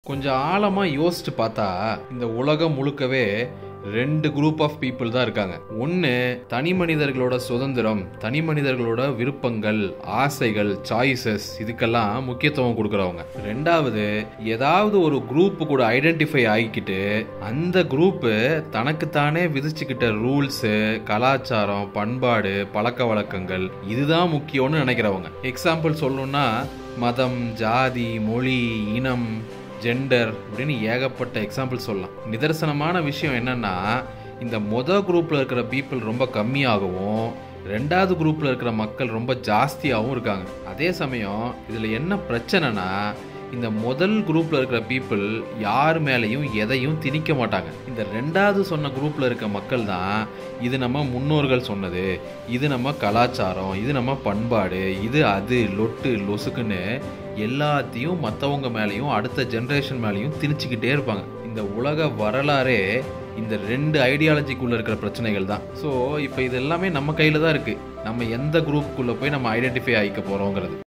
கொஞ்சம் ஆழமா யோசிச்சு பார்த்தா இந்த உலகம் முழுக்கவே ரெண்டு குரூப் ஆஃப் பீப்புள் தான் இருக்காங்க ஒன்று தனி மனிதர்களோட சுதந்திரம் தனி மனிதர்களோட விருப்பங்கள் ஆசைகள் சாய்ஸஸ் இதுக்கெல்லாம் முக்கியத்துவம் கொடுக்குறவங்க ரெண்டாவது ஏதாவது ஒரு குரூப் கூட ஐடென்டிஃபை ஆகிக்கிட்டு அந்த குரூப்பு தனக்குத்தானே விதிச்சுக்கிட்ட ரூல்ஸு கலாச்சாரம் பண்பாடு பழக்க வழக்கங்கள் இதுதான் முக்கியம்னு நினைக்கிறவங்க எக்ஸாம்பிள் சொல்லணும்னா மதம் ஜாதி மொழி இனம் ஜெண்டர் அப்படின்னு ஏகப்பட்ட எக்ஸாம்பிள் சொல்லலாம் நிதர்சனமான விஷயம் என்னன்னா இந்த மொத குரூப்ல இருக்கிற பீப்புள் ரொம்ப கம்மியாகவும் ரெண்டாவது குரூப்ல இருக்கிற மக்கள் ரொம்ப ஜாஸ்தியாகவும் இருக்காங்க அதே சமயம் இதுல என்ன பிரச்சனைனா இந்த முதல் குரூப்ல இருக்கிற பீப்புள் யார் மேலேயும் எதையும் திணிக்க மாட்டாங்க இந்த ரெண்டாவது சொன்ன குரூப்ல இருக்க மக்கள் தான் இது நம்ம முன்னோர்கள் சொன்னது இது நம்ம கலாச்சாரம் இது நம்ம பண்பாடு இது அது லொட்டு லொசுக்குன்னு எல்லாத்தையும் மற்றவங்க மேலேயும் அடுத்த ஜென்ரேஷன் மேலேயும் திணிச்சுக்கிட்டே இருப்பாங்க இந்த உலக வரலாறே இந்த ரெண்டு ஐடியாலஜிக்குள்ள இருக்கிற பிரச்சனைகள் தான் ஸோ இப்போ இது எல்லாமே நம்ம கையில் தான் இருக்கு நம்ம எந்த குரூப்புக்குள்ளே போய் நம்ம ஐடென்டிஃபை ஆகிக்க போகிறோங்கிறது